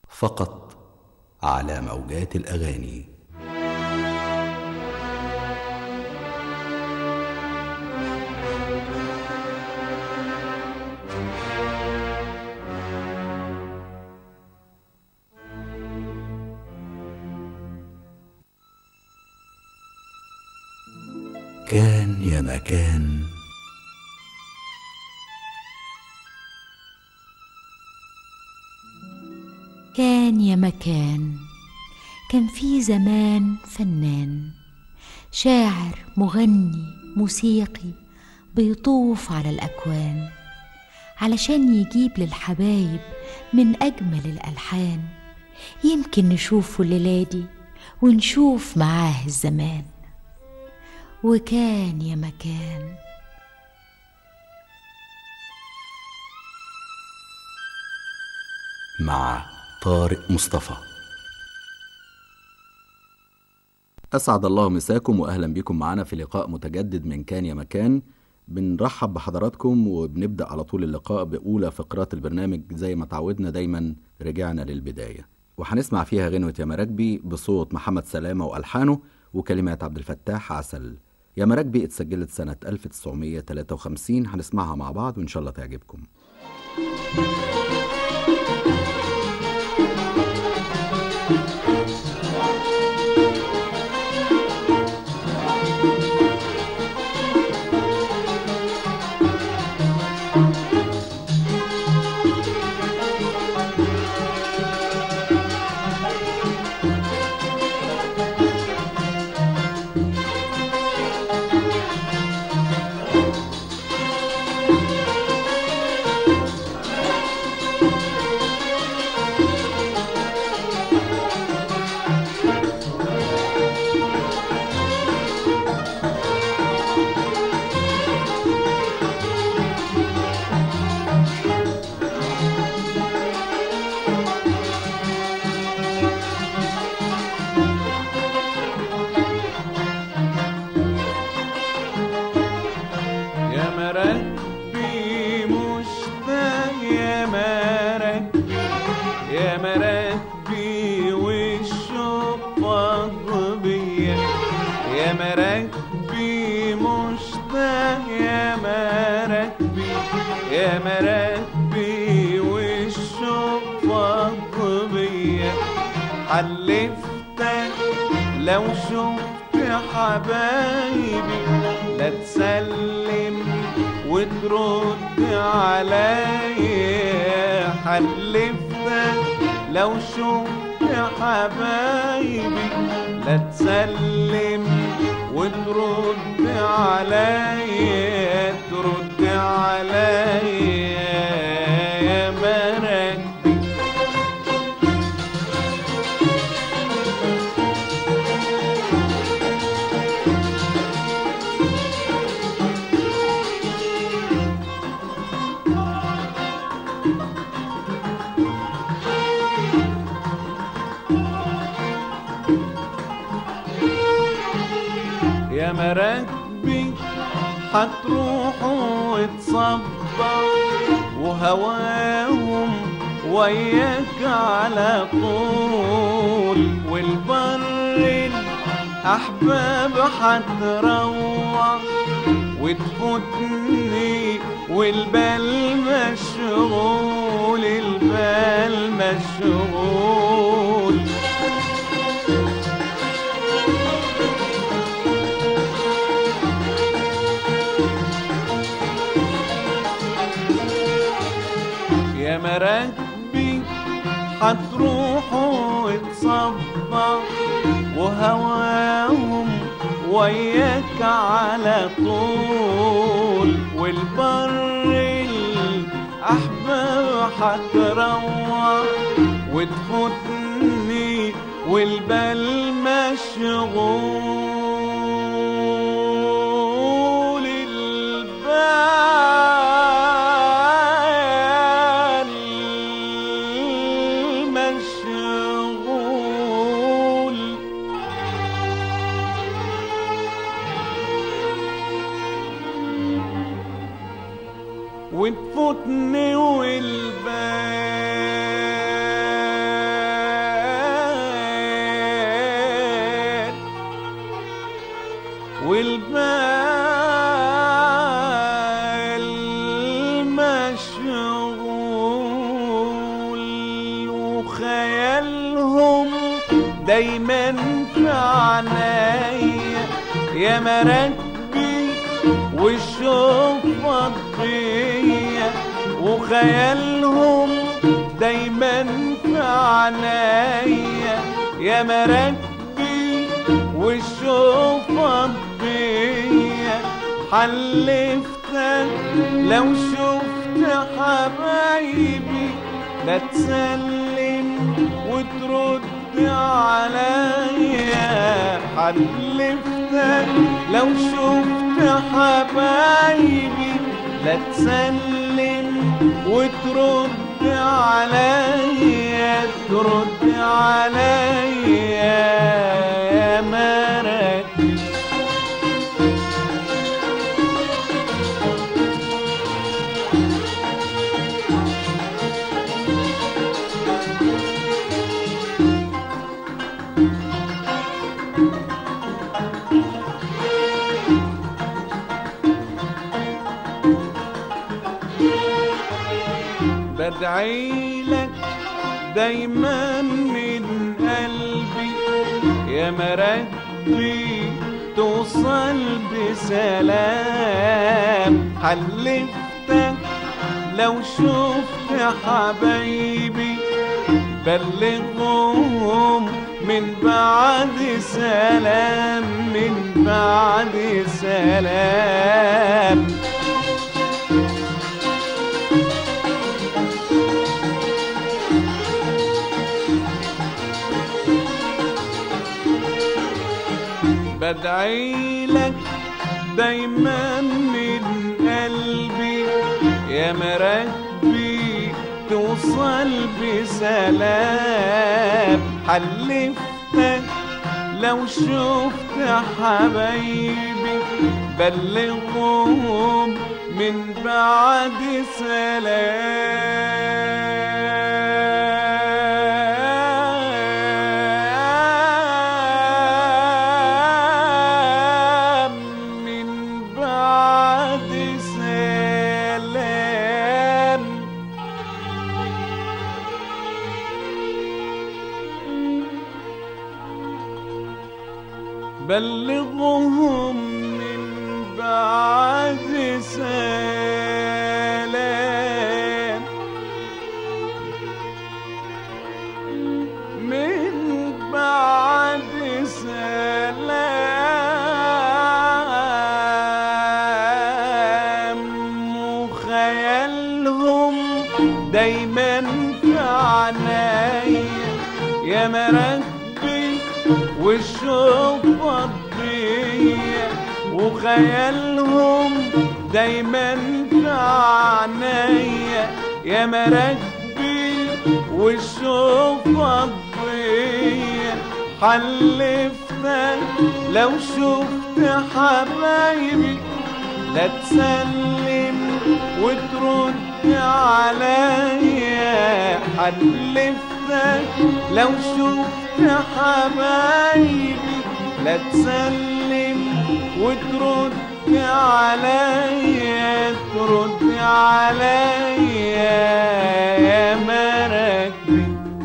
فقط على موجات الاغاني كان يا مكان كان يا مكان كان في زمان فنان شاعر مغني موسيقي بيطوف على الأكوان علشان يجيب للحبايب من أجمل الألحان يمكن نشوفه الليلة دي ونشوف معاه الزمان وكان يا مكان مع طارق مصطفى أسعد الله مساكم وأهلا بكم معنا في لقاء متجدد من كان يا مكان بنرحب بحضراتكم وبنبدأ على طول اللقاء بأولى فقرات البرنامج زي ما تعودنا دايما رجعنا للبداية وهنسمع فيها غنوة يا مراكبي بصوت محمد سلامة وألحانه وكلمات عبد الفتاح عسل يا مراكبي اتسجلت سنة 1953 هنسمعها مع بعض وإن شاء الله تعجبكم يا مراكبي مشتاق يا مراكبي يا مراكبي والشوق فاض بيا يا مراكبي مشتاق يا مراكبي يا مراكبي والشوق فاض بيا حلفتك لو شفت حبايبي لا تسلم وترد عليا حلفتك لو شفت حبايبي لا تسلم وترد عليا ترد عليا يا مراكبي يا مراكبي هتروحوا وتصبر وهواهم وياك على طول والبر الأحباب هتروح وتفوتني والبال مشغول البال مشغول يا مراكبي هتروحوا وتصبر وهواهم وياك على طول والبر الأحباب هتروح وتفوتني والبال مشغول البال مشغول وتفوتني والبال دايما في عنايا يا مراكبي والشوق فضية وخيالهم دايما في عنايا يا مراكبي والشوق فضية حلفتك لو شفت حبايبي لا تسلم وترد عليا حلفتك لو شفت حبايبي لا تسلم وترد عليا ترد عليا يا مراكب بدعي لك دايما من قلبي يا مراكبي توصل بسلام حلفتك لو شفت حبايبي بلغهم من بعد سلام من بعد سلام بدعي لك دايما من قلبي يا مراكبي توصل بسلام حلفتك لو شفت حبايبي بلغهم من بعد سلام من بعد سلام بلغهم من بعد سلام من بعد سلام وخيالهم دايما في عنايا يا مراكبي والشوق فضية وخيالهم دايما في عنايا يا مراكبي والشوق فضية حلفتك لو شفت حبايبي لا تسلم وترد عليا حلفتك لو شفت حبايبي لا تسلم وترد عليا ترد عليا يا مراكبي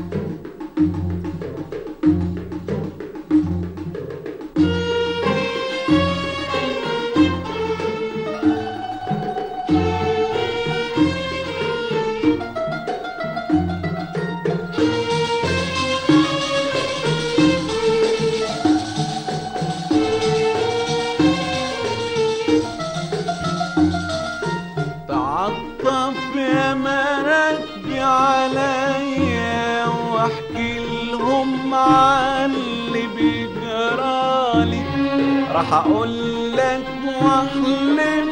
تعطف يا مراكبي عليا واحكي لهم عن اللي بيجرالي راح اقول لك واحلف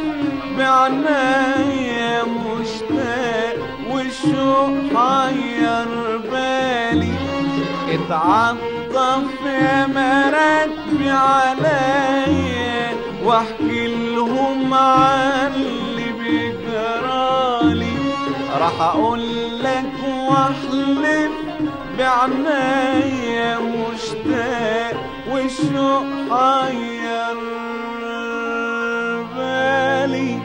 بعنايا مشتاق والشوق حير بالي اتعطف يا مراكبي عليا واحكي لهم عن اللي بيجرالي راح اقول لك واحلف بعنايا مشتاق والشوق حير بالي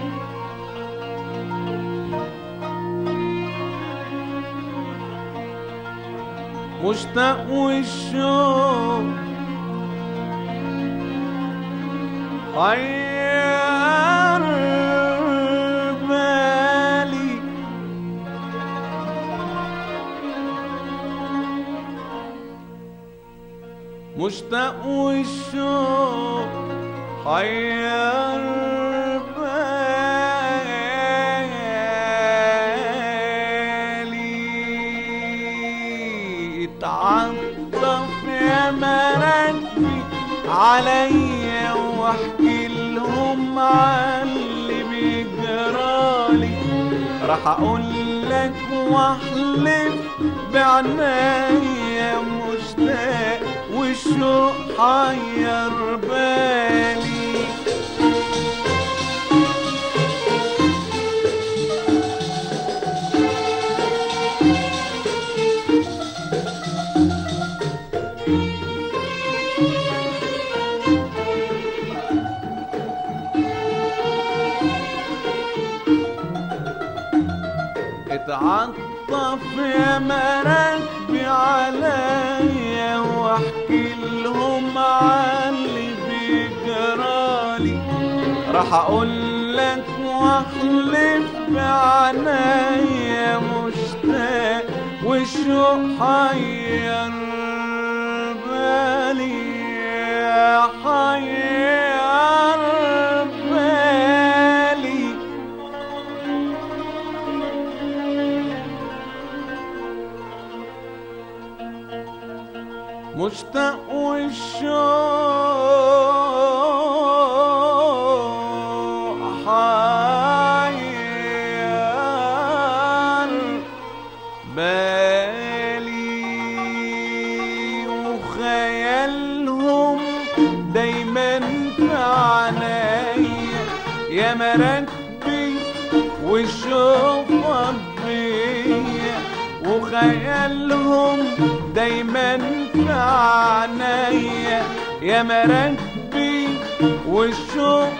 مشتاق والشوق حير بالي مشتاق والشوق حير بالي اتعطف يا مركبي عليا واحكي لهم عاللي بيجرالي راح اقول لك واحلف بعناية مشتاق والشوق حير بالي اتعطف يا مراكبي عليا واحكي لهم عاللي بيجرالي راح اقول لك واحلف بعنايا مشتاق والشوق حير بالي حير بالي مشتاق والشوق حير بالي وخيالهم دايما في عينيا يا مراكبي والشوق بيا وخيالهم دايما في عينيا يا مراكبي والشوق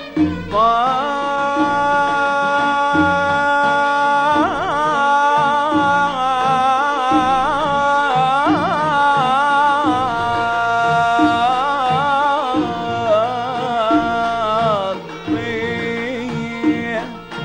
طار بيا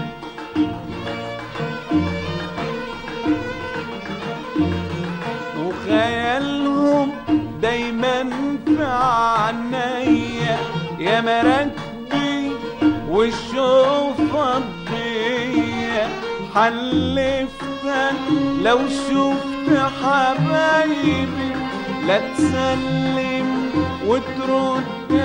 وخيالهم دايما في عينيا يا مراكبي والشوق فضية حلفتك لو شفت حبايبي لا تسلم وترد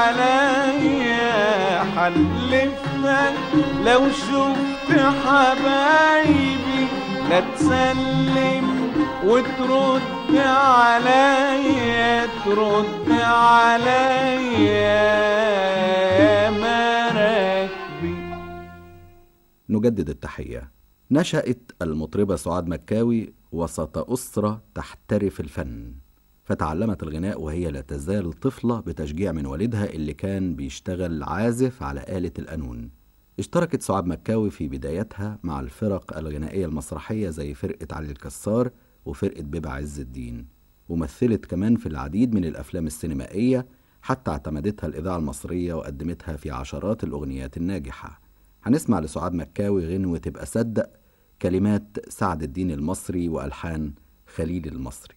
عليا حلفتك لو شفت حبايبي لا تسلم وترد عليا ترد عليا يا مراكبي نجدد التحية نشأت المطربة سعاد مكاوي وسط أسرة تحترف الفن فتعلمت الغناء وهي لا تزال طفلة بتشجيع من والدها اللي كان بيشتغل عازف على آلة القانون اشتركت سعاد مكاوي في بدايتها مع الفرق الغنائية المسرحية زي فرقة علي الكسار وفرقة بيبة عز الدين ومثلت كمان في العديد من الأفلام السينمائية حتى اعتمدتها الإذاعة المصرية وقدمتها في عشرات الأغنيات الناجحة هنسمع لسعاد مكاوي غنوة تبقى صدق كلمات سعد الدين المصري وألحان خليل المصري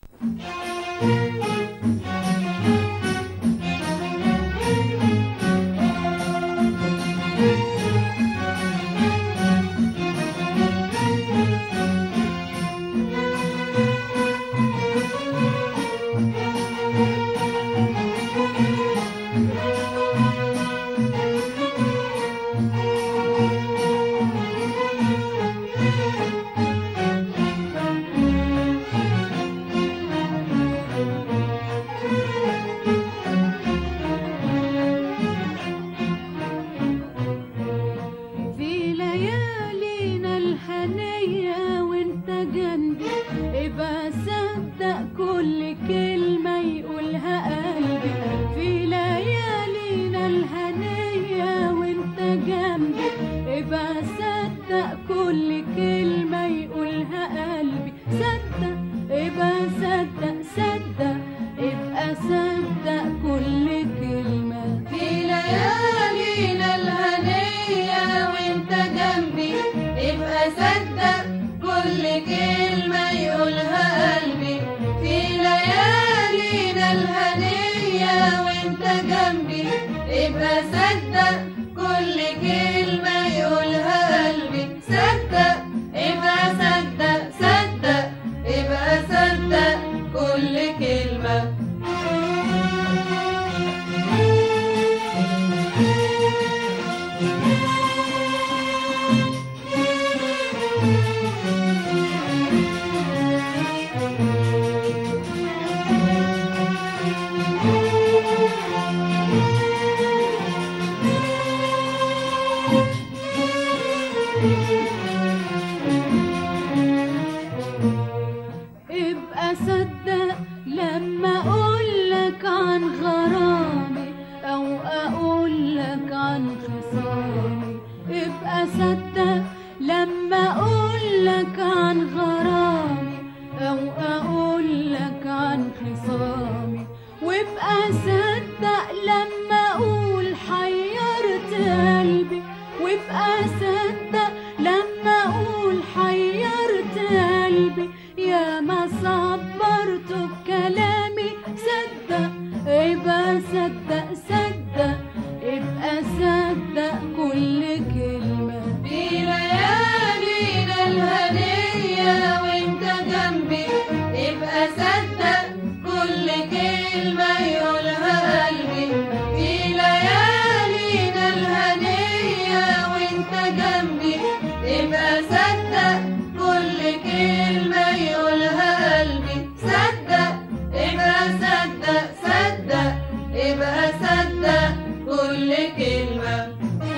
في ليالينا الحنية وانت جنبي ابقى صدق كل كلمة يقولها قلبي في ليالينا الحنية وانت جنبي ابقى صدق كل كلمة يقولها قلبي صدق ابقى صدق وانت جنبي ابقى صدق كل كلمة يقولها قلبي صدق ابقى صدق صدق ابقى صدق كل كلمة ابقى صدق لما اقولك عن غرامي او اقولك عن خصامي ابقى صدق لما اقولك عن غرامي او اقولك عن خصامي وابقى صدق لما اقول حيرت قلبي وابقى صدق لما اقول حيرت قلبي يا ما صبرت بكلامي صدق ابقى صدق صدق ابقى صدق كل كلمة في ليالينا الهنية وانت جنبي ابقى صدق كل كلمة يقولها قلبي في ليالينا الهنية وانت جنبي ابقى صدق كل كلمة يقولها قلبي صدق ابقى صدق صدق ابقى صدق كل كلمة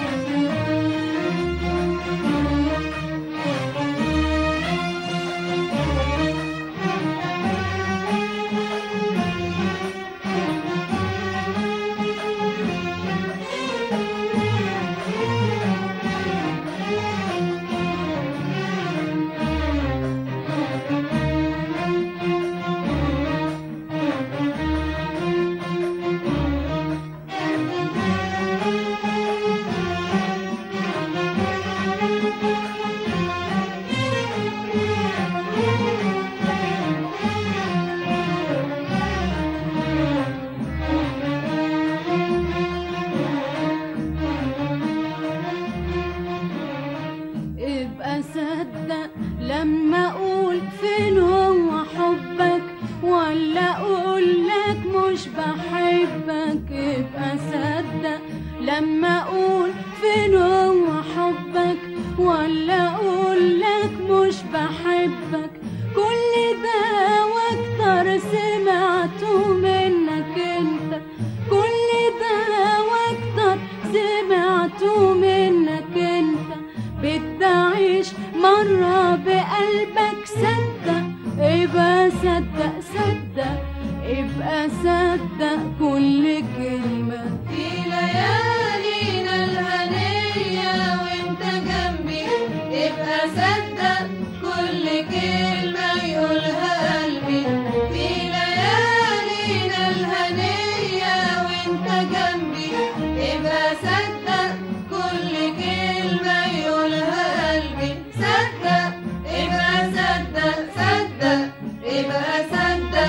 ابقى صدق لما اقول فين هو حبك ولا اقول لك مش بحبك ابقى صدق لما اقول فين هو حبك ولا اقول لك مش بحبك كل ده واكتر سمعته منك انت كل ده واكتر سمعته منك انت بدي اعيش مرة بقلبك صدق ابقى صدق صدق ابقى صدق كل كلمة في ليالينا الهنية وانت جنبي ابقى صدق كل كلمة يقولها قلبي في ليالينا الهنية وانت جنبي ابقى صدق كل كلمة يقولها قلبي صدق ابقى صدق صدق ابقى صدق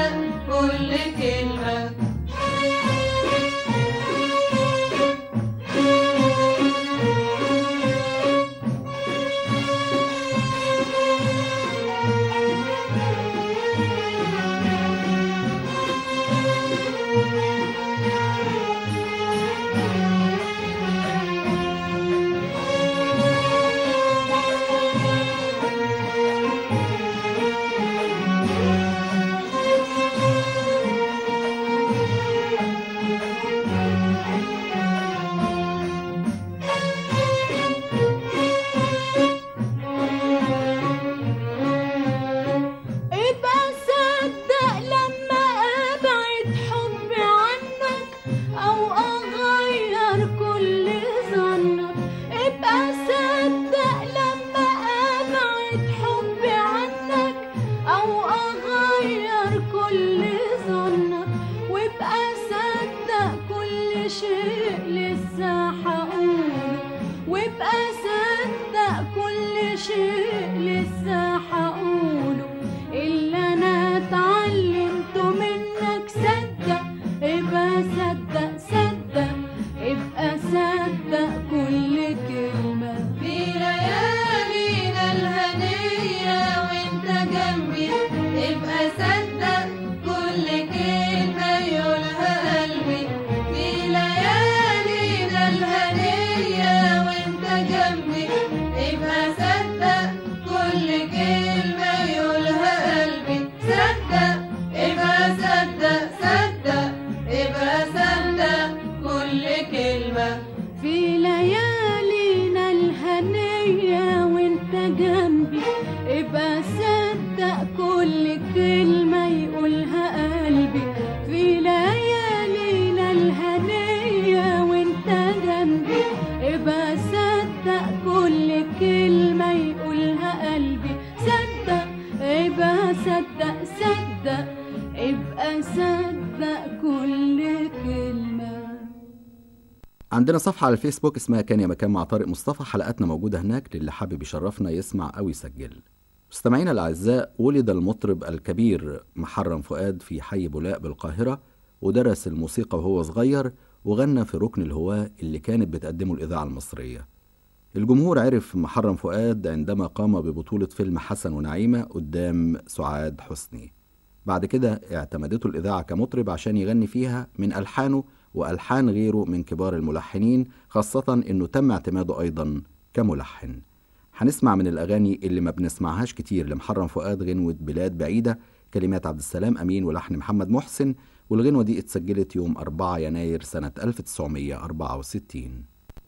صدق ابقى صدق كل كلمة عندنا صفحة على الفيسبوك اسمها كان يا مكان مع طارق مصطفى حلقاتنا موجودة هناك للي حابب يشرفنا يسمع أو يسجل مستمعينا الأعزاء ولد المطرب الكبير محرم فؤاد في حي بولاق بالقاهرة ودرس الموسيقى وهو صغير وغنى في ركن الهواة اللي كانت بتقدمه الإذاعة المصرية الجمهور عرف محرم فؤاد عندما قام ببطولة فيلم حسن ونعيمة قدام سعاد حسني بعد كده اعتمدته الإذاعة كمطرب عشان يغني فيها من ألحانه وألحان غيره من كبار الملحنين خاصة إنه تم اعتماده أيضا كملحن هنسمع من الأغاني اللي ما بنسمعهاش كتير لمحرم فؤاد غنوة بلاد بعيدة كلمات عبد السلام أمين ولحن محمد محسن والغنوة دي اتسجلت يوم 4 يناير سنة 1964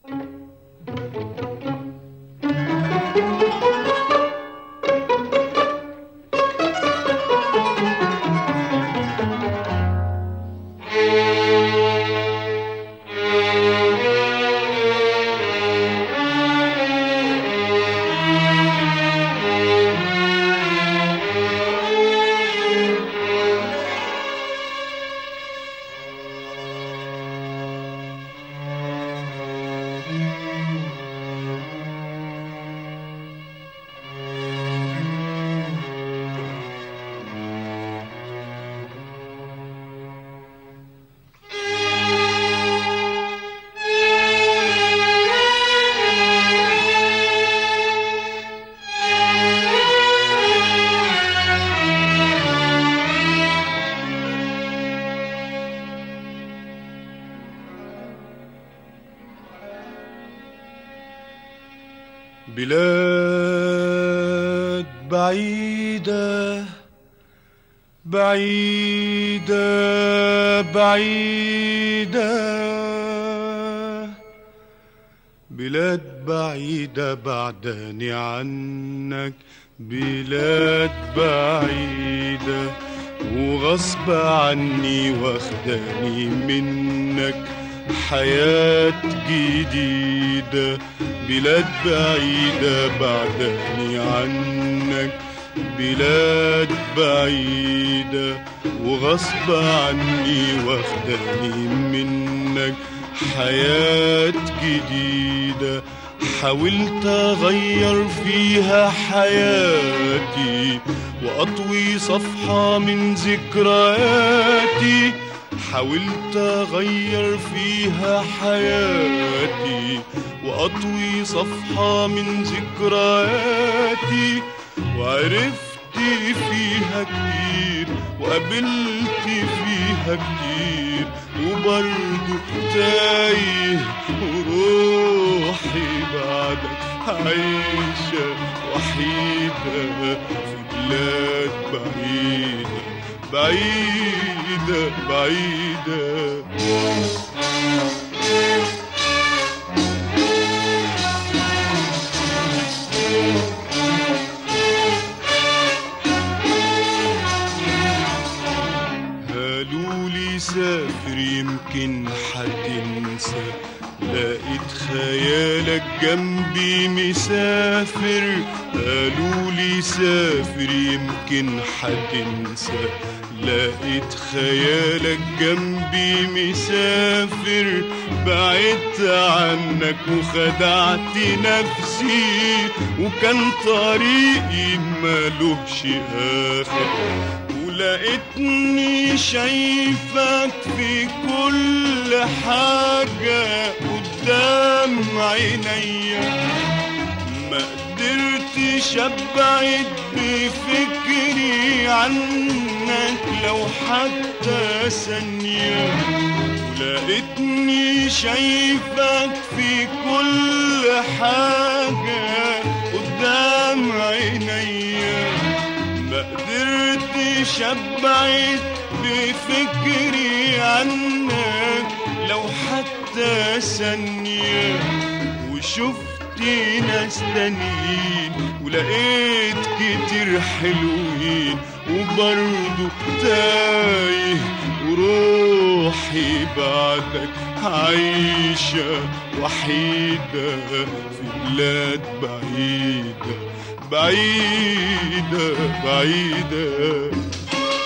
بلاد بعيدة بعيدة بعيدة بلاد بعيدة بعداني عنك بلاد بعيدة وغصب عني واخداني منك حياة جديدة بلاد بعيدة بعداني عنك بلاد بعيدة وغصب عني واخداني منك حياة جديدة حاولت أغير فيها حياتي وأطوي صفحة من ذكرياتي حاولت أغير فيها حياتي وأطوي صفحة من ذكرياتي وعرفت فيها كتير وقابلت فيها كتير وبرضه تايه وروحي بعدك عايشة وحيدة في بلاد بعيدة بعيدة بعيدة قالوا لي سافر يمكن حتنسى لقيت خيالك جنبي مسافر قالوا لي سافر يمكن حتنسى لقيت خيالك جنبي مسافر بعدت عنك وخدعت نفسي وكان طريقي ملوش آخر ولقيتني شايفك في كل حاجة قدام عينيا ما قدرتش ابعد بفكري عنك لو حتى ثانية ولقيتني شايفك في كل حاجة قدام عينيا ما قدرتش ابعد بفكري عنك لو حتى ثانية وشفت ناس تانيين ولقيت كتير حلوين وبرضه تايه وروحي بعدك عايشة وحيدة في بلاد بعيدة بعيدة بعيدة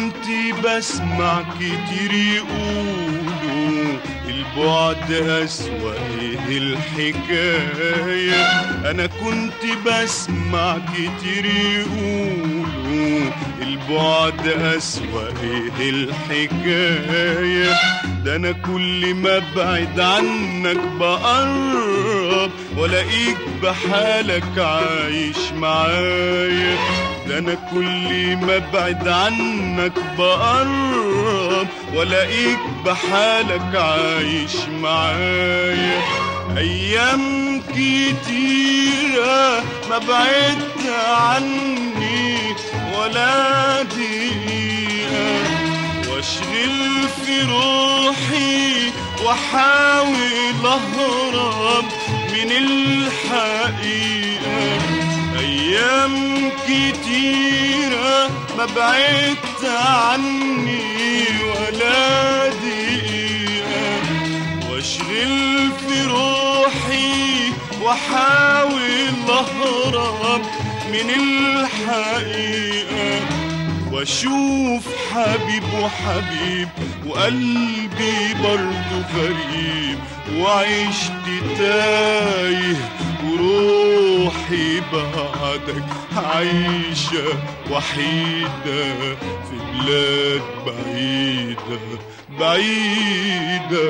كنت بسمع كتير يقولوا البعد أسوأ إيه الحكاية أنا كنت بسمع كتير يقولوا البعد أسوأ إيه الحكاية ده أنا كل ما أبعد عنك بقرب ولاقيك بحالك عايش معايا ده أنا كل ما أبعد عنك بقرب ولاقيك بحالك عايش معايا أيام كتيرة ما بعدت عني ولا دقيقة واشغل في روحي واحاول اهرب من الحقيقة ايام كتيرة ما بعدت عني ولا دقيقة واشغل في روحي واحاول اهرب من الحقيقة واشوف حبيب وحبيب وقلبي برضه غريب وعشت تايه وروحي بعدك عايشة وحيدة في بلاد بعيدة بعيدة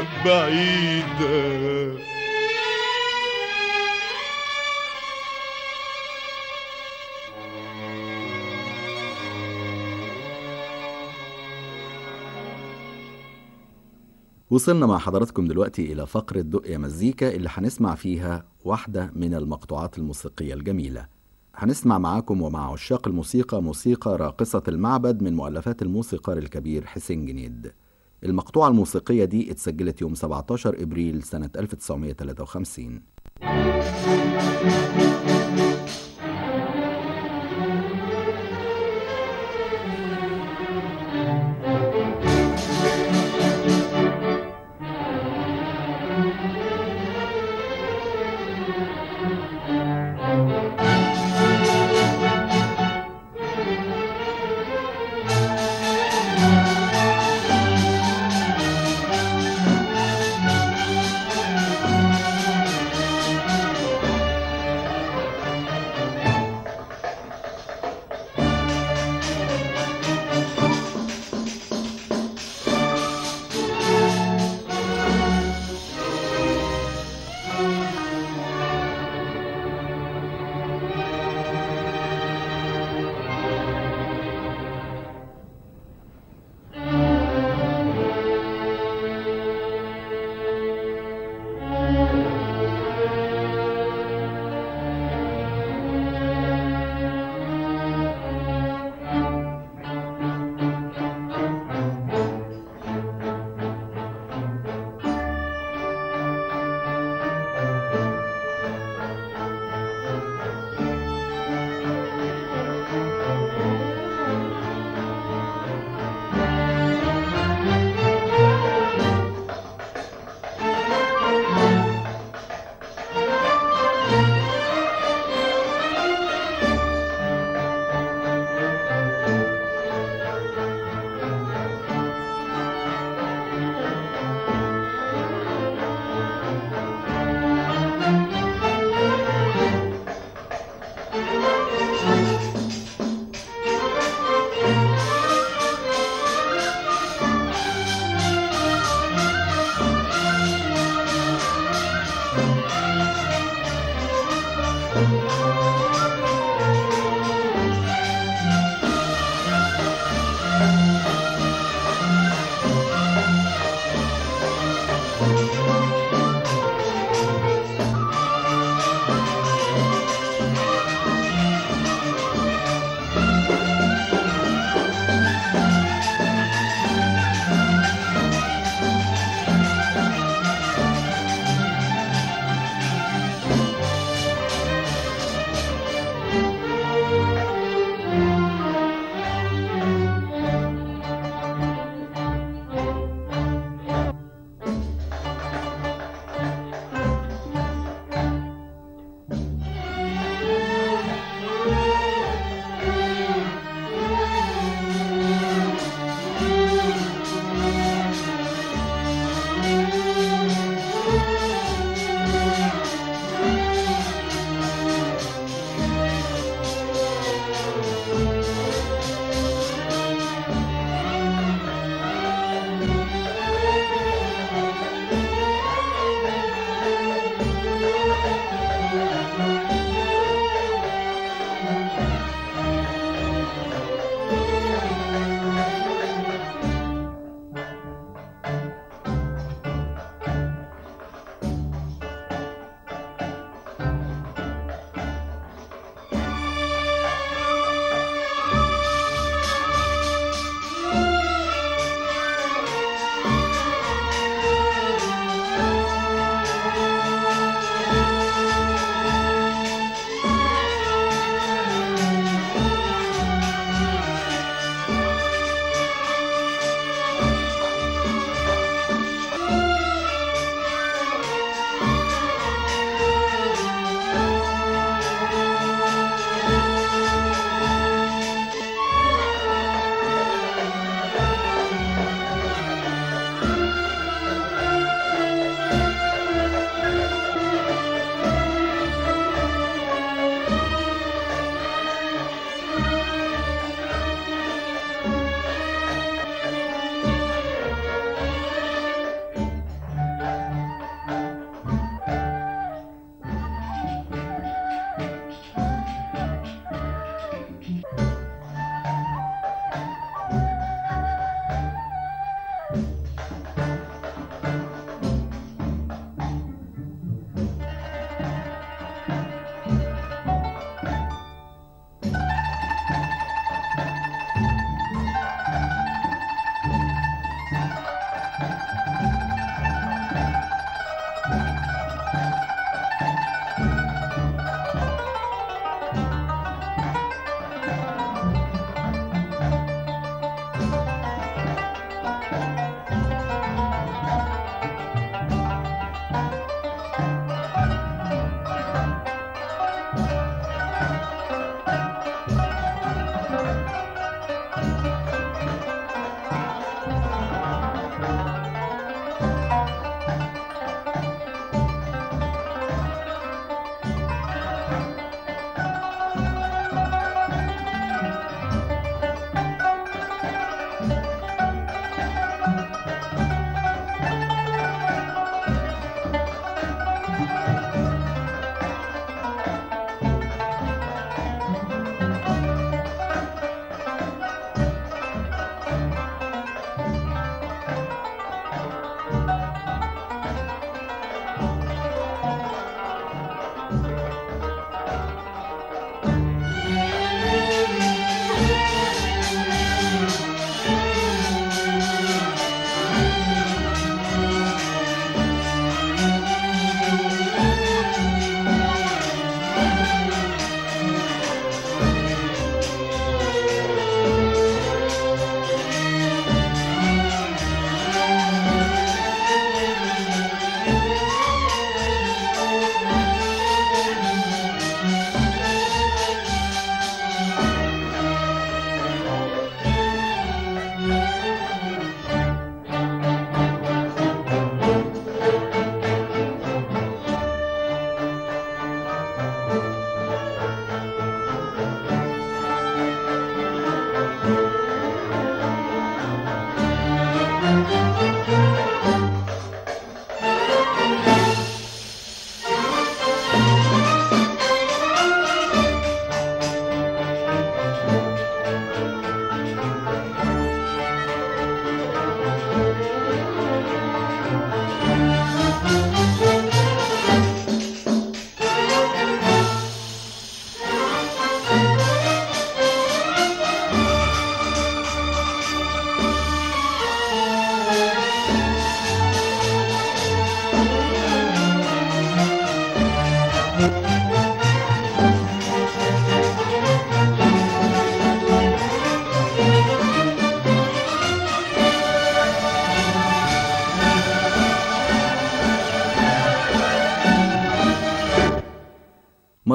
بعيدة وصلنا مع حضراتكم دلوقتي إلى فقرة دق يا مزيكا اللي هنسمع فيها واحدة من المقطوعات الموسيقية الجميلة هنسمع معاكم ومع عشاق الموسيقى موسيقى راقصة المعبد من مؤلفات الموسيقار الكبير حسين جنيد المقطوعة الموسيقية دي اتسجلت يوم 17 إبريل سنة 1953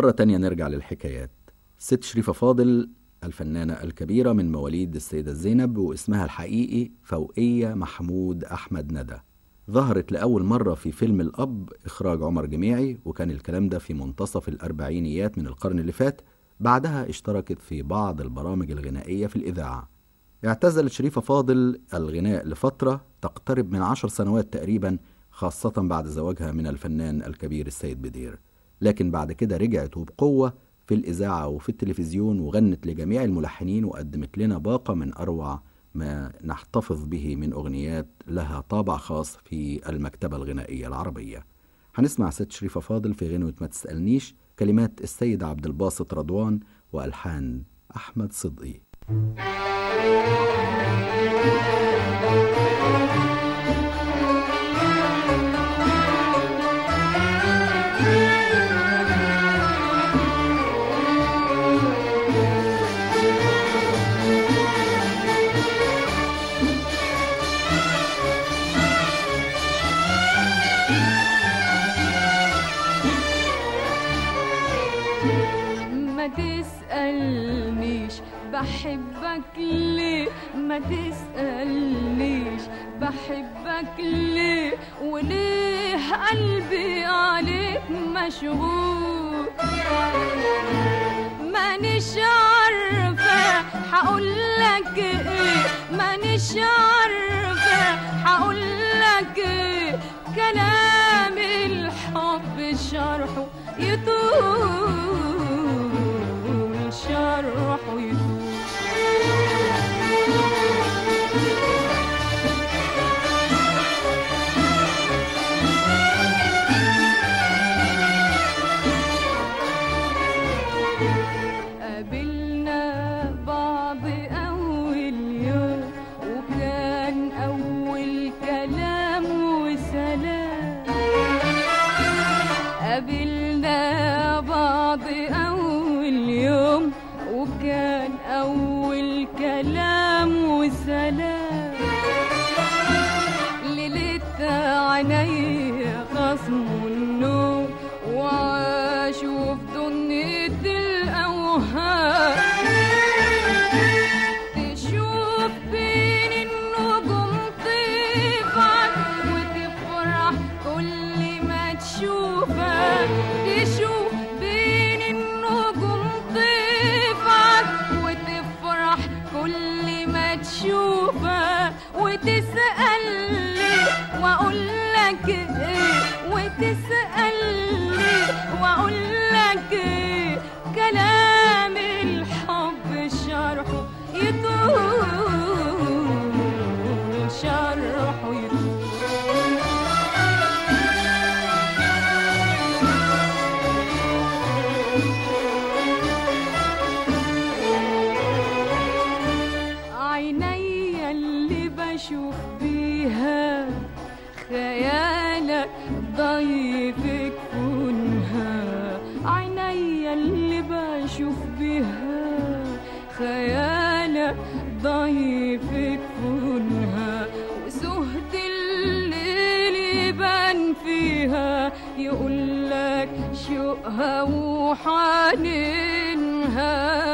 ومرة تانية نرجع للحكايات ست شريفة فاضل الفنانة الكبيرة من مواليد السيدة زينب واسمها الحقيقي فوقية محمود أحمد ندى ظهرت لأول مرة في فيلم الأب إخراج عمر جميعي وكان الكلام ده في منتصف الأربعينيات من القرن اللي فات بعدها اشتركت في بعض البرامج الغنائية في الإذاعة اعتزلت شريفة فاضل الغناء لفترة تقترب من عشر سنوات تقريبا خاصة بعد زواجها من الفنان الكبير السيد بدير لكن بعد كده رجعت وبقوة في الإذاعة وفي التلفزيون وغنت لجميع الملحنين وقدمت لنا باقة من أروع ما نحتفظ به من أغنيات لها طابع خاص في المكتبة الغنائية العربية هنسمع ست شريفة فاضل في غنوة ما تسألنيش كلمات السيد عبد الباسط رضوان وألحان أحمد صدقي ما تسألنيش بحبك ليه ما تسألنيش بحبك ليه وليه قلبي عليك مشغول مانيش عارفة هقولك ايه مانيش عارفة هقولك ايه كلام الحب شرحه يطول شرحه يطول قابلنا بعض أول يوم وكان أول كلام وسلام قابلنا بعض أول يوم وكان أول كلام وسلام ليلتها عينيا خصموا النوم وعاشوا في دنيا الأوهام تشوف بين النجوم طيفك وتفرح كل ما تشوفك تشوف بين النجوم طيفك وتفرح كل ما تشوفك وتسألني وأقول لك إيه وتسألني وأقول لك إيه كلام الحب شرحه يطول شرحه يطول عيني اللي بشوف بيها خيالك ضيفك كونها عيني اللي بشوف بيها خيالك ضيفك كونها وزهد الليل يبان فيها يقولك شوقها وحنينها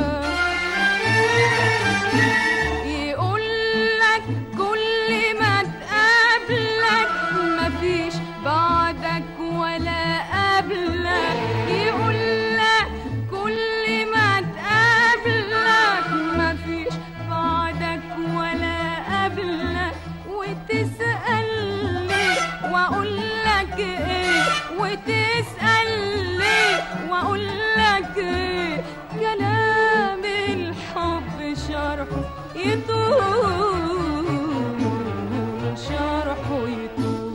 يقولك كل ما تقابلك مفيش بعدك ولا قبلك يقولك كل ما تقابلك مفيش بعدك ولا قبلك وتسألني وأقولك إيه وتسألني وأقولك إيه كلام الحب شرحه يطول شرحه يطول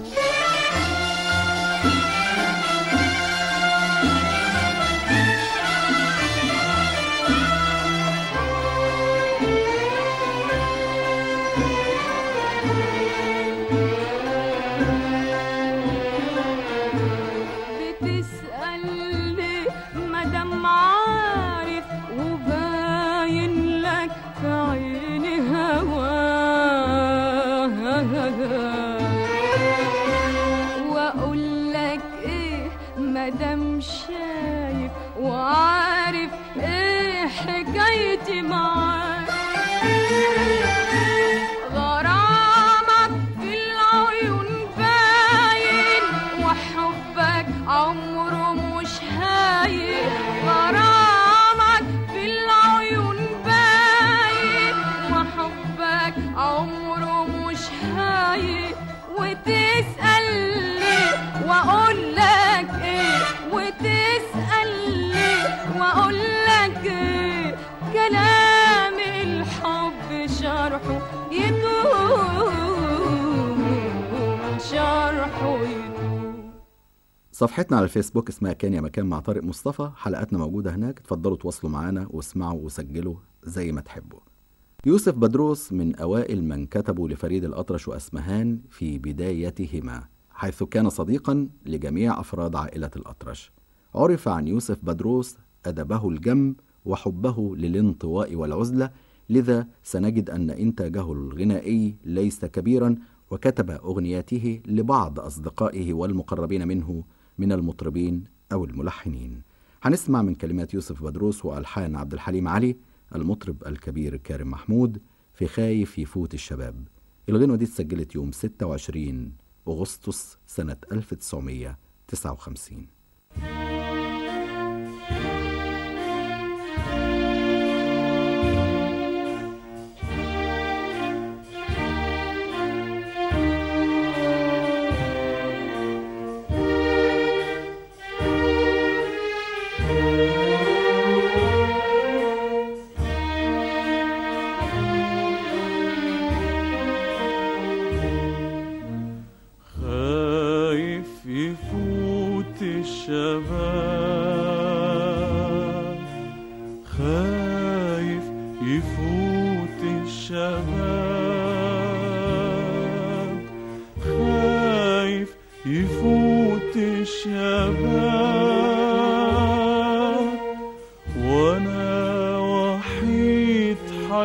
بتسألني مادام عارف وباين لك في عينها حياتي معاك غرامك في العيون باين وحبك عمره مش هاين غرامك في العيون باين وحبك عمره مش هاين وتسأل ليه وأقول لك إيه وتسأل ليه وأقول لك إيه كلام الحب شرحه يدوم شرحه يدوم صفحتنا على الفيسبوك اسمها كان يا مكان مع طارق مصطفى حلقاتنا موجودة هناك اتفضلوا تواصلوا معانا واسمعوا وسجلوا زي ما تحبوا يوسف بدروس من أوائل من كتبوا لفريد الأطرش وأسمهان في بدايتهما حيث كان صديقا لجميع أفراد عائلة الأطرش عرف عن يوسف بدروس أدبه الجم وحبه للانطواء والعزلة لذا سنجد أن إنتاجه الغنائي ليس كبيرا وكتب أغنياته لبعض أصدقائه والمقربين منه من المطربين أو الملحنين هنسمع من كلمات يوسف بدروس وألحان عبد الحليم علي المطرب الكبير كارم محمود في خايف يفوت الشباب الغنوة دي اتسجلت يوم 26 أغسطس سنة 1959 خايف يفوت الشباب خايف يفوت الشباب خايف يفوت الشباب وانا وحيد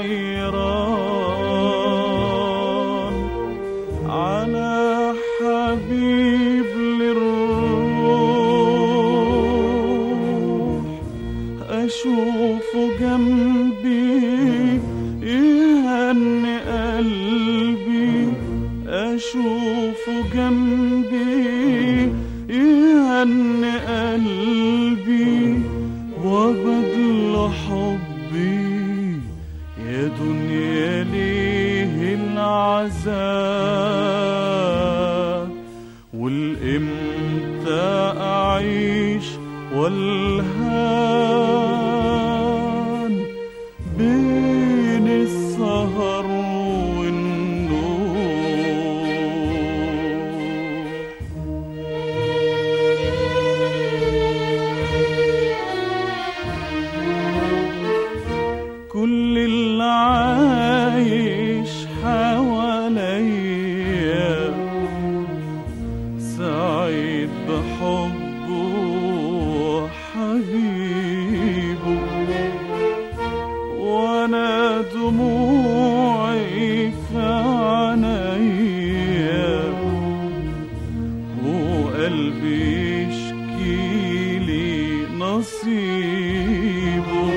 حيران على حبيب للروح أشوفه جنبي يهني قلبي أشوفه جنبي يهني قلبي وبدل حبي يا دنيا ليه العذاب والامتى اعيش والهان بين السهر والنور كل اللي عايش حواليا سعيد بحبه وحبيبه وانا دموعي في عينيا وقلبي يشكي لي نصيبه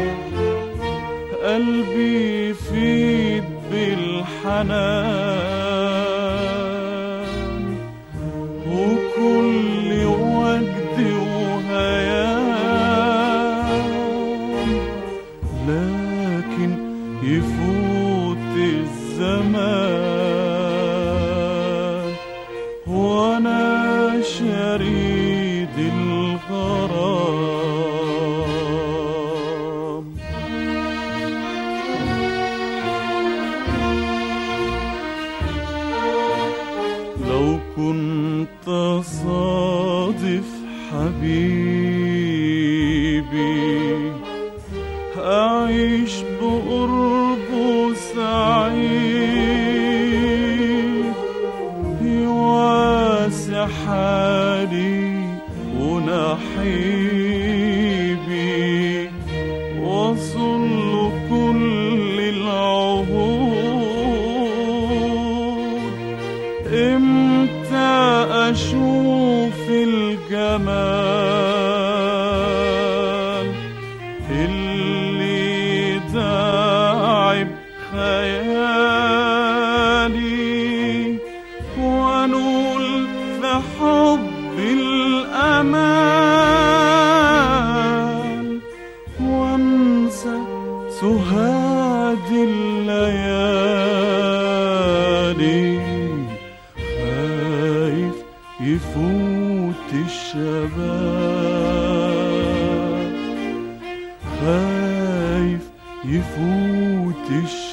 قلبي يفيد بالحنان وكل وجد وهيان لكن يفوت الزمان وانا شريد الغرام لو كنت صادف حبيبي أعيش بقربه سعيد يواسع حالي ونحيبي وصل له كل العهود امتى اشوف الجمال اللي ده سهاد الليالي خايف يفوت الشباب خايف يفوت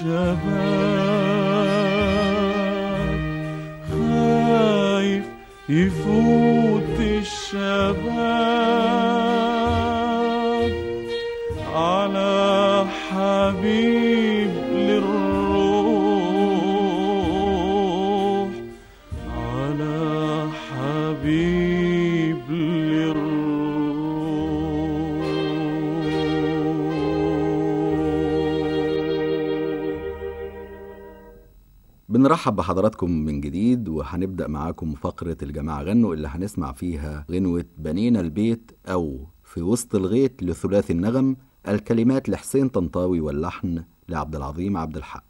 الشباب خايف يفوت الشباب على حبيب للروح على حبيب للروح بنرحب بحضراتكم من جديد وهنبدأ معاكم فقرة الجماعة غنوا اللي هنسمع فيها غنوة بنينا البيت أو في وسط الغيط لثلاثي النغم الكلمات لحسين طنطاوي واللحن لعبد العظيم عبد الحق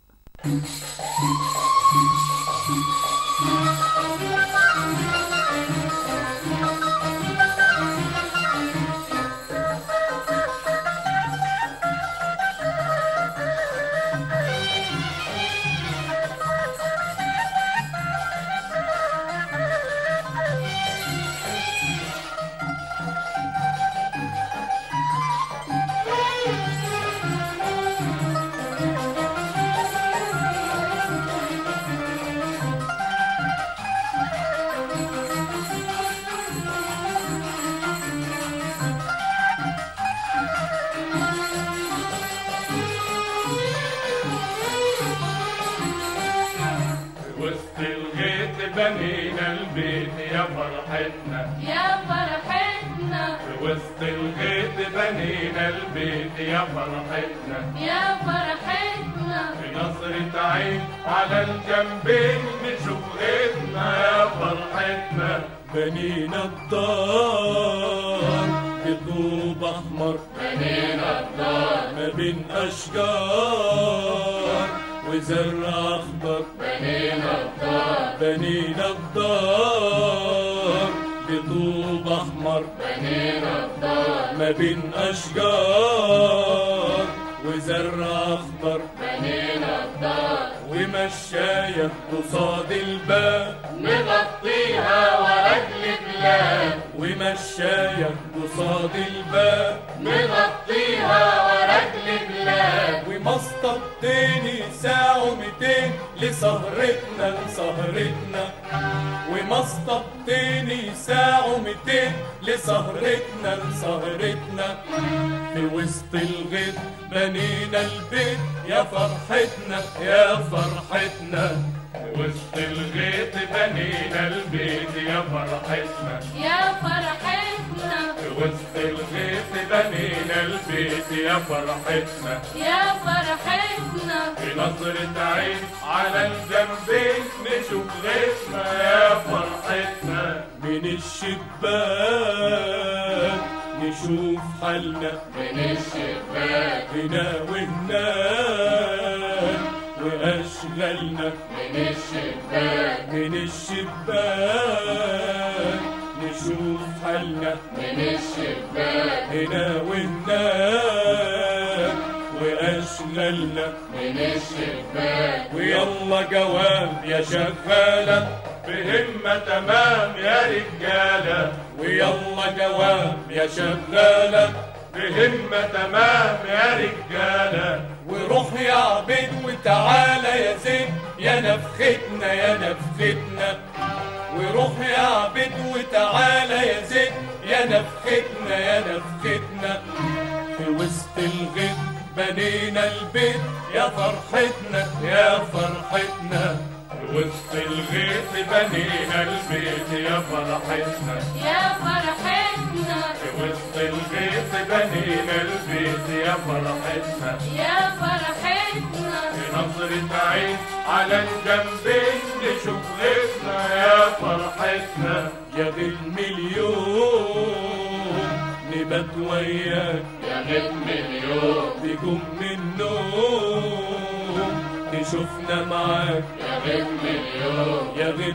وسط الغيط بنينا البيت يا فرحتنا يا فرحتنا في وسط الغيط بنينا البيت يا فرحتنا يا فرحتنا في نظرة عين على الجنبين نشوف غيطنا يا فرحتنا بنينا الدار بطوب احمر بنينا الدار ما بين اشجار وزرع اخضر بنينا الدار بنينا الدار بطوب احمر بنينا الدار ما بين اشجار وزرع اخضر بنينا الدار ومشاية قصاد الباب نغطيها ورجل بلاد ومشاية قصاد الباب نغطيها ورجل بلاد ومسطب تاني ساعة ومتين لسهرتنا لسهرتنا ومسطب تاني ساعة ومتين لسهرتنا لسهرتنا في وسط الغيط بنينا البيت يا فرحتنا يا فرحتنا وسط الغيط بنينا البيت يا فرحتنا يا فرحتنا وسط الغيط بنينا البيت يا فرحتنا يا فرحتنا في نظرة عين على الجنبين نشوف غيطنا يا فرحتنا من الشباك نشوف حالنا من الشباك هنا وهناك وأشغالنا من الشباك من الشباك نشوف حالنا من الشباك هنا وهناك وأشغالنا من الشباك ويلا جواب يا شغالة بهمة تمام يا رجالة ويلا جواب يا شغالة بهمة تمام يا رجالة وروح يا عبيد وتعالى يا زين يا نفختنا يا نفختنا وروح يا عبيد وتعالى يا زين يا نفختنا يا نفختنا في وسط الغيط بنينا البيت يا فرحتنا يا فرحتنا وسط الغيط بنينا البيت يا فرحتنا يا فرحتنا وسط الغيط بنينا البيت يا فرحتنا يا فرحتنا بنظرة عين على الجنبين نشوف غيطنا يا فرحتنا يا غير مليون نبات وياك يا غيط مليون تقوم من النوم تشوفنا معاك يا غيط مليون يا غير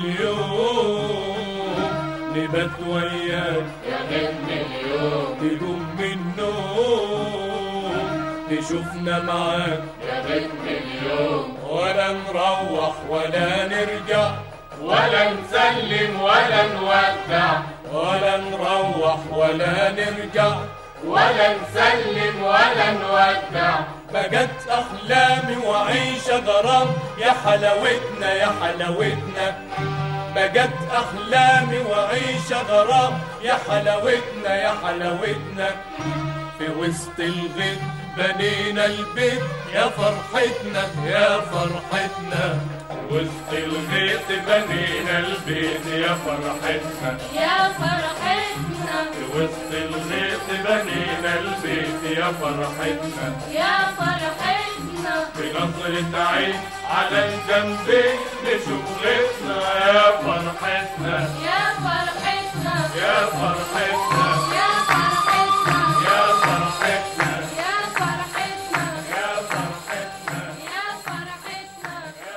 مليون نبات وياك يا غيط مليون تقوم من النوم تشوفنا معاك يا ريتني اليوم ولا نروح ولا نرجع ولا نسلم ولا نودع ولا نروح ولا نرجع ولا نسلم ولا نودع بقت احلامي وعيشه غرام يا حلاوتنا يا حلاوتنا بقت احلامي وعيشه غرام يا حلاوتنا يا حلاوتنا في وسط الغيط بنينا البيت يا فرحتنا يا فرحتنا وسط الغيط بنينا البيت يا فرحتنا يا فرحتنا وسط الغيط بنينا البيت يا فرحتنا يا فرحتنا بنظرة عين على الجنبين نشوف غيطنا يا فرحتنا يا فرحتنا يا فرحتنا يا فرحتنا يا فرحتنا يا فرحتنا يا فرحتنا يا فرحتنا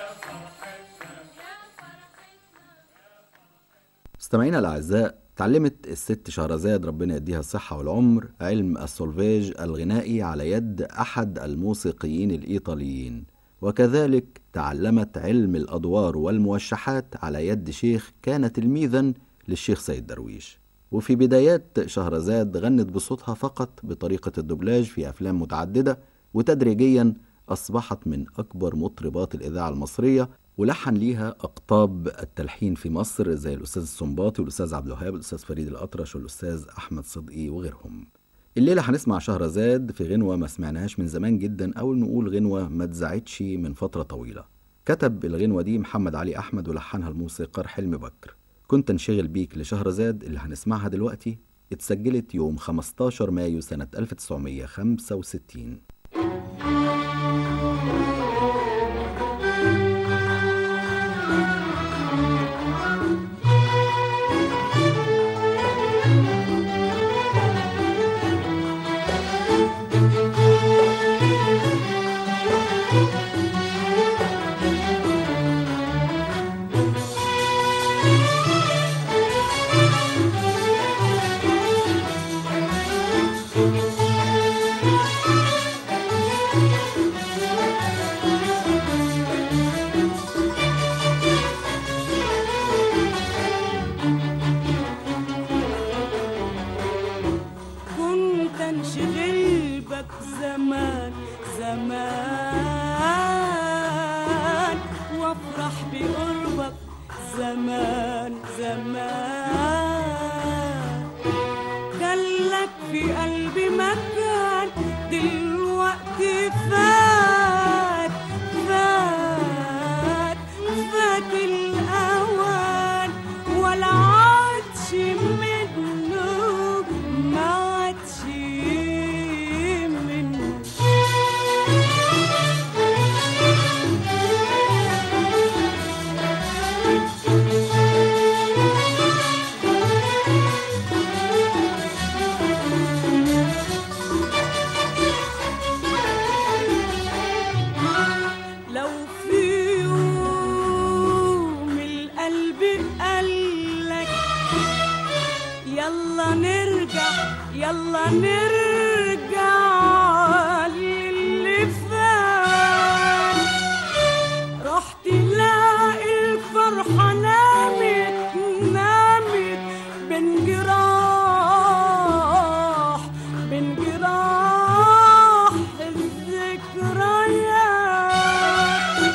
مستمعينا الأعزاء تعلمت الست شهرزاد ربنا يديها الصحة والعمر علم السولفيج الغنائي على يد أحد الموسيقيين الإيطاليين وكذلك تعلمت علم الأدوار والموشحات على يد شيخ كان تلميذا للشيخ سيد درويش وفي بدايات شهرزاد غنت بصوتها فقط بطريقة الدبلاج في أفلام متعددة وتدريجيا أصبحت من أكبر مطربات الإذاعة المصرية ولحن ليها أقطاب التلحين في مصر زي الأستاذ السنباطي والأستاذ عبد الوهاب والأستاذ فريد الأطرش والأستاذ أحمد صدقي وغيرهم الليلة هنسمع شهرزاد في غنوة ما سمعناهاش من زمان جدا أو نقول غنوة ما اتذاعتش من فترة طويلة كتب الغنوة دي محمد علي أحمد ولحنها الموسيقار حلمي بكر كنت انشغل بيك لشهرزاد اللي هنسمعها دلوقتي اتسجلت يوم 15 مايو سنة 1965 كنت انشغل بك زمان زمان وافرح بقربك زمان زمان كان لك في قلبي مكان دلوقتي فات فات فات الأوان ولا عادش منه ما عادش منه لو في يوم القلب قالك يلا نرجع يلا نرجع للي فات راح تلاقي الفرحة نامت نامت بين جراح بين جراح الذكريات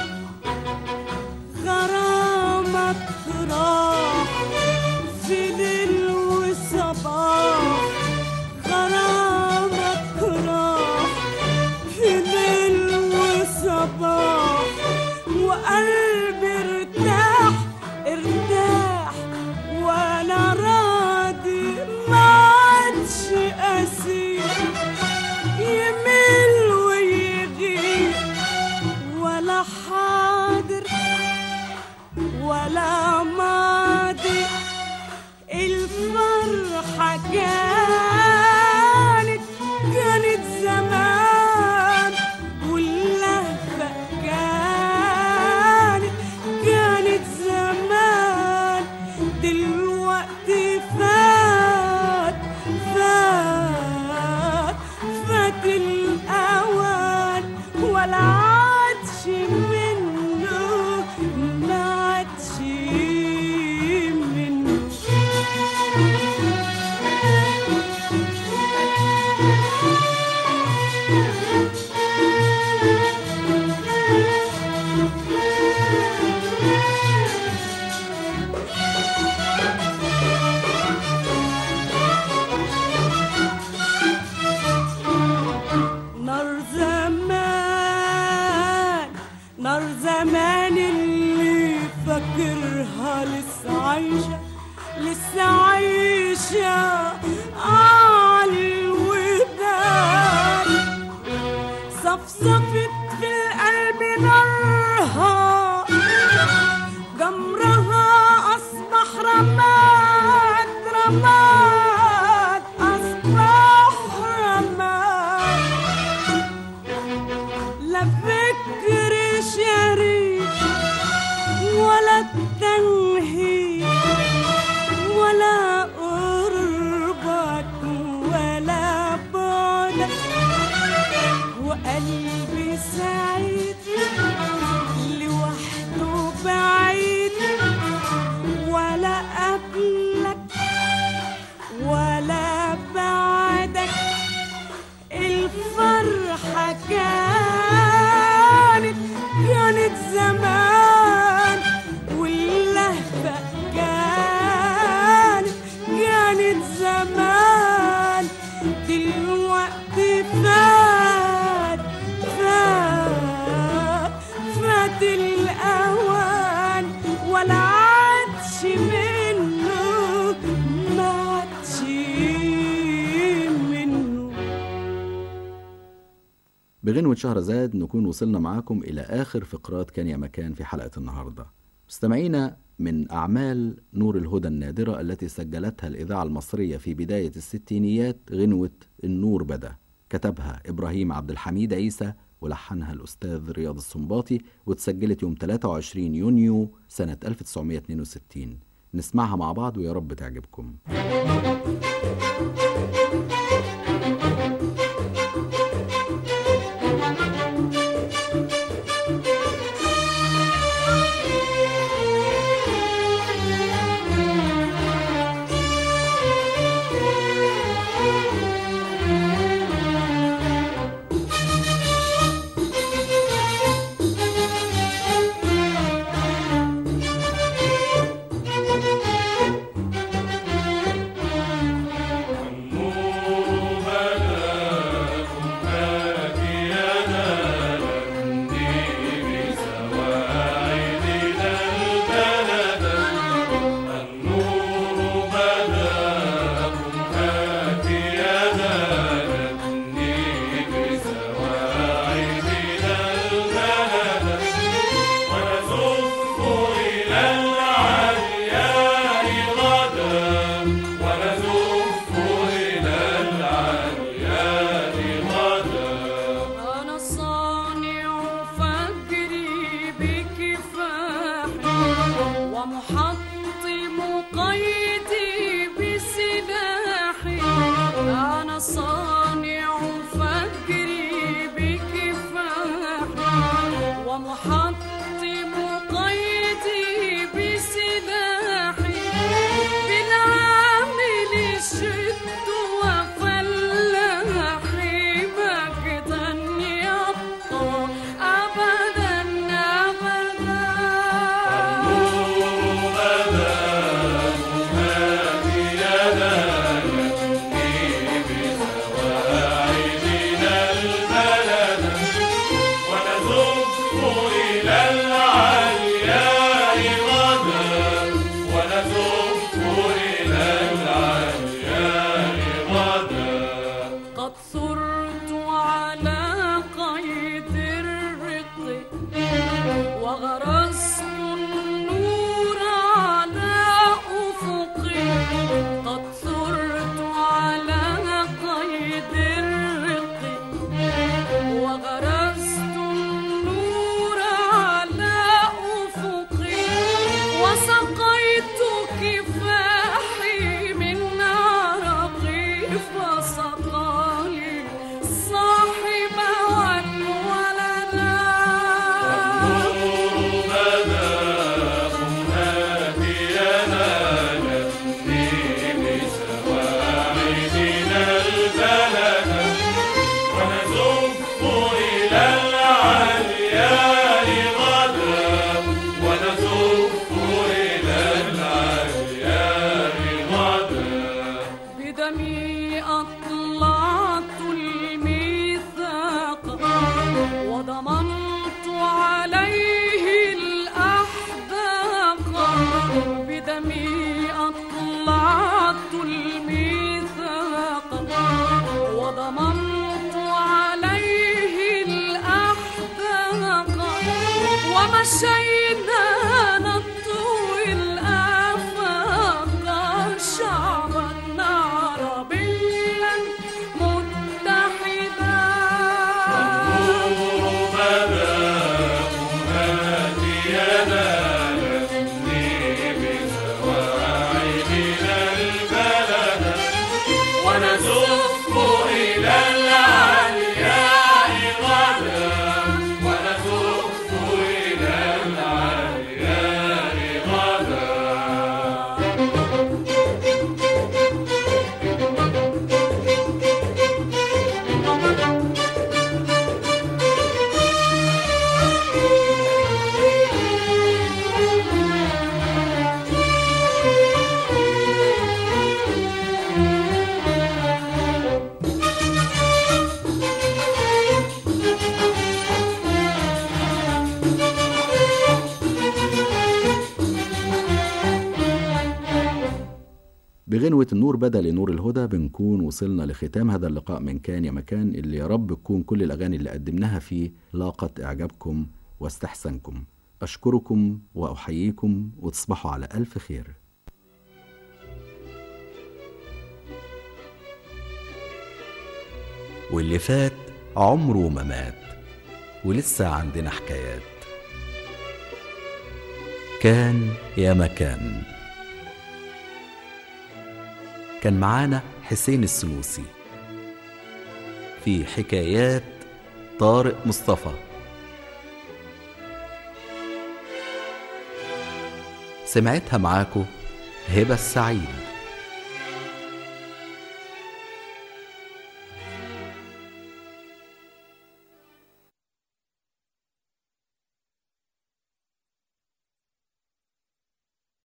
غرامك راح في ليل وصباح غرامك راح في ليل وصباح وقلبي ارتاح ارتاح وانا راضي ما عادش اسير يميل ويغيب ولا حاضر ولا ماضي الفرحة كانت كانت زمان واللهفة كانت كانت زمان دلوقتي فات فات فات الأوان ولا عادش منه ما عادش منه نار زمان نار زمان اللي فاكرها لسه عايشة لسه عايشة على الودان صفصفت في القلب نارها جمرها أصبح رماد رماد أصبح رماد لا فكر شريف ولا التنهيد ولا قربك ولا بعدك وقلبي سعيد لوحده بعيد ولا قبلك ولا بعدك الفرحة كانت كانت زمان واللهفة كانت كانت زمان دلوقتي فات فات فات الأوان ولا عادش منه ما عادش منه بغنوة شهرزاد نكون وصلنا معاكم إلى آخر فقرات كان يا مكان في حلقة النهاردة مستمعينا من أعمال نور الهدى النادرة التي سجلتها الإذاعة المصرية في بداية الستينيات غنوة النور بدا كتبها إبراهيم عبد الحميد عيسى ولحنها الأستاذ رياض السنباطي واتسجلت يوم 23 يونيو سنة 1962 نسمعها مع بعض ويا رب تعجبكم النور مشينا نطوي الآفاق شعبا عربيا متحدا ونزف إلى العلياء غدا ونزف إلى العلياء غدا بغنوة النور بدا لنور الهدى بنكون وصلنا لختام هذا اللقاء من كان يا مكان اللي يا رب تكون كل الأغاني اللي قدمناها فيه لاقت إعجابكم واستحسنكم أشكركم وأحييكم وتصبحوا على ألف خير واللي فات عمره ما مات ولسه عندنا حكايات كان يا مكان كان معانا حسين السنوسي في حكايات طارق مصطفى سمعتها معاكو هبة السعيد